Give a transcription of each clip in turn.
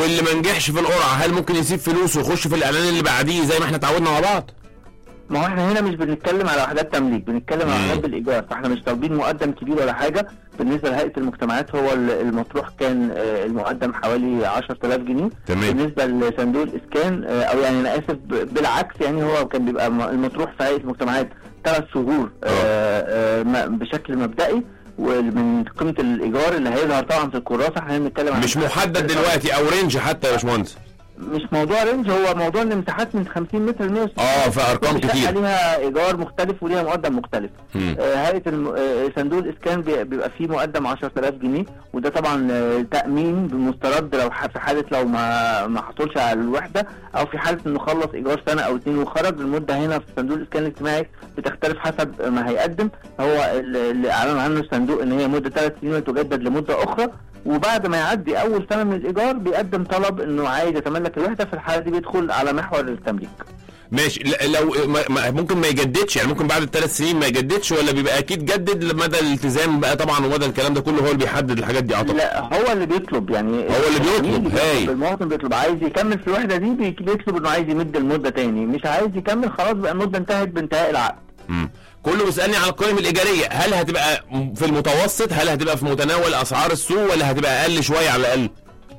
واللي ما نجحش في القرعه هل ممكن يسيب فلوسه ويخش في الاعلان اللي بعديه زي ما احنا اتعودنا مع بعض ما هو احنا هنا مش بنتكلم على وحدات تمليك بنتكلم على مم. وحدات بالايجار فاحنا مش طالبين مقدم كبير ولا حاجه بالنسبه لهيئه المجتمعات هو ال- المطروح كان آه، المقدم حوالي 10000 جنيه تمام بالنسبه لصندوق الاسكان آه، او يعني انا اسف ب- بالعكس يعني هو كان بيبقى م- المطروح في هيئه المجتمعات ثلاث شهور آه، آه، م- بشكل مبدئي ومن قيمه الايجار اللي هيظهر طبعا في الكراسه احنا بنتكلم عن مش محدد دلوقتي او رينج حتى يا باشمهندس مش موضوع رينج هو موضوع ان مساحات من 50 متر ل 160 اه في ارقام كل شقة كتير ليها ايجار مختلف وليها مقدم مختلف مم. آه، هيئه الم... آه، صندوق الاسكان بي- بيبقى فيه مقدم 10000 جنيه وده طبعا آه، تامين بمسترد لو ح- في حاله لو ما ما حصلش على الوحده او في حاله انه خلص ايجار سنه او اتنين وخرج المده هنا في صندوق الاسكان الاجتماعي بتختلف حسب ما هيقدم هو ال- اللي اعلن عنه الصندوق ان هي مده ثلاث سنين وتجدد لمده اخرى وبعد ما يعدي اول سنه من الايجار بيقدم طلب انه عايز يتملك الوحده في الحاله دي بيدخل على محور التمليك ماشي ل- لو ما- ما- ممكن ما يجددش يعني ممكن بعد الثلاث سنين ما يجددش ولا بيبقى اكيد جدد لمدى الالتزام بقى طبعا ومدى الكلام ده كله هو اللي بيحدد الحاجات دي اعتقد لا هو اللي بيطلب يعني هو اللي بيطلب، المواطن هاي. المواطن بيطلب عايز يكمل في الوحده دي بي- بيطلب انه عايز يمد المده تاني مش عايز يكمل خلاص بقى المده انتهت بانتهاء العقد مم. كله بيسالني على القيم الايجاريه هل هتبقى في المتوسط هل هتبقى في متناول اسعار السوق ولا هتبقى اقل شويه على الاقل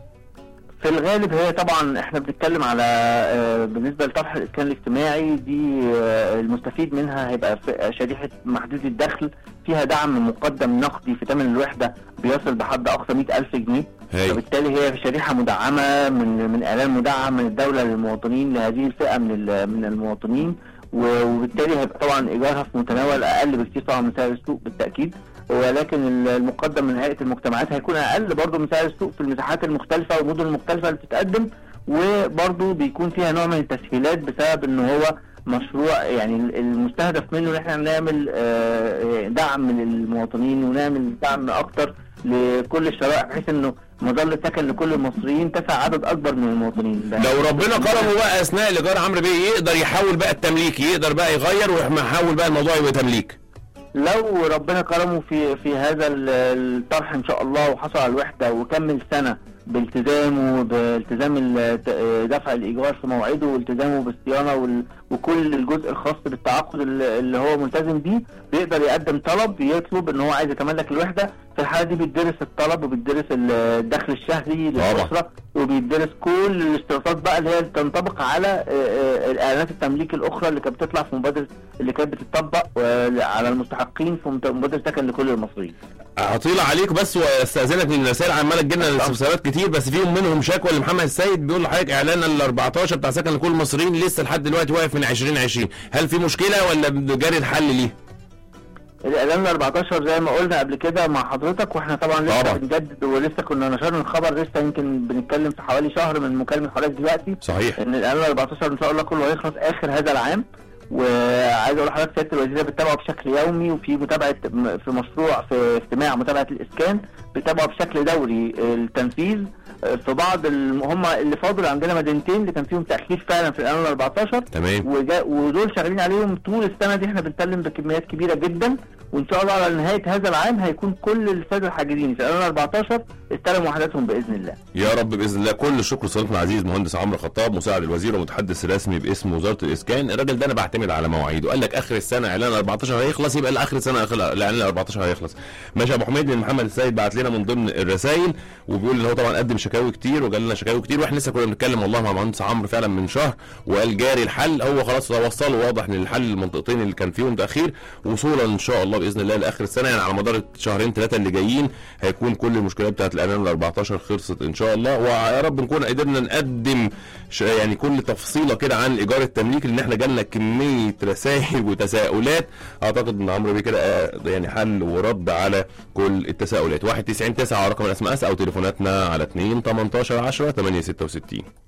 في الغالب هي طبعا احنا بنتكلم على آه، بالنسبه لطرح الاسكان الاجتماعي دي آه، المستفيد منها هيبقى في شريحه محدود الدخل فيها دعم مقدم نقدي في ثمن الوحده بيصل بحد اقصى 100000 جنيه هاي فبالتالي هي شريحه مدعمه من من اعلان مدعم من الدوله للمواطنين لهذه الفئه من ال- من المواطنين و- وبالتالي هيبقى طبعا ايجارها في متناول اقل بكتير طبعا من سعر السوق بالتاكيد ولكن ال- المقدم من هيئه المجتمعات هيكون اقل برضه من سعر السوق في المساحات المختلفه والمدن المختلفه اللي بتتقدم وبرضه بيكون فيها نوع من التسهيلات بسبب ان هو مشروع يعني ال- المستهدف منه ان احنا نعمل آه، دعم للمواطنين ونعمل دعم اكتر لكل الشرائح بحيث انه مظله سكن لكل المصريين تسع عدد اكبر من المواطنين ده لو ربنا كرمه بقى اثناء الايجار عمرو بيه يقدر يحول بقى التمليك يقدر بقى يغير ويحول بقى الموضوع يبقى تمليك لو ربنا كرمه في في هذا ال- الطرح ان شاء الله وحصل على الوحده وكمل سنه بالتزامه بالتزام ال- دفع الايجار في موعده والتزامه بالصيانه وال- وكل الجزء الخاص بالتعاقد ال- اللي هو ملتزم بيه بيقدر يقدم طلب يطلب ان هو عايز يتملك الوحده في الحاله دي بيدرس الطلب وبيدرس ال- الدخل الشهري طبعا. للاسره وبيدرس كل الاشتراطات بقى اللي هي تنطبق على آه، آه، الاعلانات التمليك الاخرى اللي كانت بتطلع في مبادره اللي كانت بتطبق آه، على المستحقين في مت- مبادره سكن لكل المصريين. هطيل عليك بس واستاذنك من الرسائل عماله تجيلنا استفسارات كتير بس فيهم منهم شكوى لمحمد السيد بيقول لحضرتك اعلان ال 14 بتاع سكن لكل المصريين لسه لحد دلوقتي واقف من 2020 هل في مشكله ولا جاري الحل ليه؟ الاعلان ال 14 زي ما قلنا قبل كده مع حضرتك واحنا طبعا لسه طبعا. بنجدد ولسه كنا نشرنا الخبر لسه يمكن بنتكلم في حوالي شهر من مكالمه حضرتك دلوقتي صحيح ان الاعلان ال 14 ان شاء الله كله هيخلص اخر هذا العام وعايز اقول لحضرتك سياده الوزير بتتابعه بشكل يومي وفي متابعه م- في مشروع في اجتماع متابعه الاسكان بيتابعوا بشكل دوري التنفيذ في بعض الم- هم اللي فاضل عندنا مدينتين اللي كان فيهم تاخير فعلا في الاعلان ال 14 تمام وجا ودول شغالين عليهم طول السنه دي احنا بنسلم بكميات كبيره جدا وان شاء الله على نهايه هذا العام هيكون كل الساده الحاجزين في الاعلان 14 استلموا وحداتهم باذن الله. يا رب باذن الله كل الشكر صديقنا العزيز مهندس عمرو خطاب مساعد الوزير ومتحدث رسمي باسم وزاره الاسكان الراجل ده انا بعتمد على مواعيده قال لك اخر السنه اعلان 14 هيخلص يبقى اخر السنه آخر- الاعلان 14 هيخلص ماشي يا ابو حميد من محمد السيد بعت لنا من ضمن الرسائل وبيقول ان هو طبعا قدم شكاوي كتير وجال لنا شكاوي كتير واحنا لسه كنا بنتكلم والله مع مهندس عمرو فعلا من شهر وقال جاري الحل هو خلاص وصله واضح ان الحل المنطقتين اللي كان فيهم تاخير وصولا ان شاء الله باذن الله لاخر السنه يعني على مدار الشهرين ثلاثه اللي جايين هيكون كل المشكلات بتاعت الاعلان ال 14 خلصت ان شاء الله ويا رب نكون قدرنا نقدم ش- يعني كل تفصيله كده عن الايجار التمليكي لان احنا جالنا كميه رسائل وتساؤلات اعتقد ان عمرو بيه كده آه، يعني حل ورد على كل التساؤلات 1 90 9 رقم الاس ام اس او تليفوناتنا على 2 18 10 8 66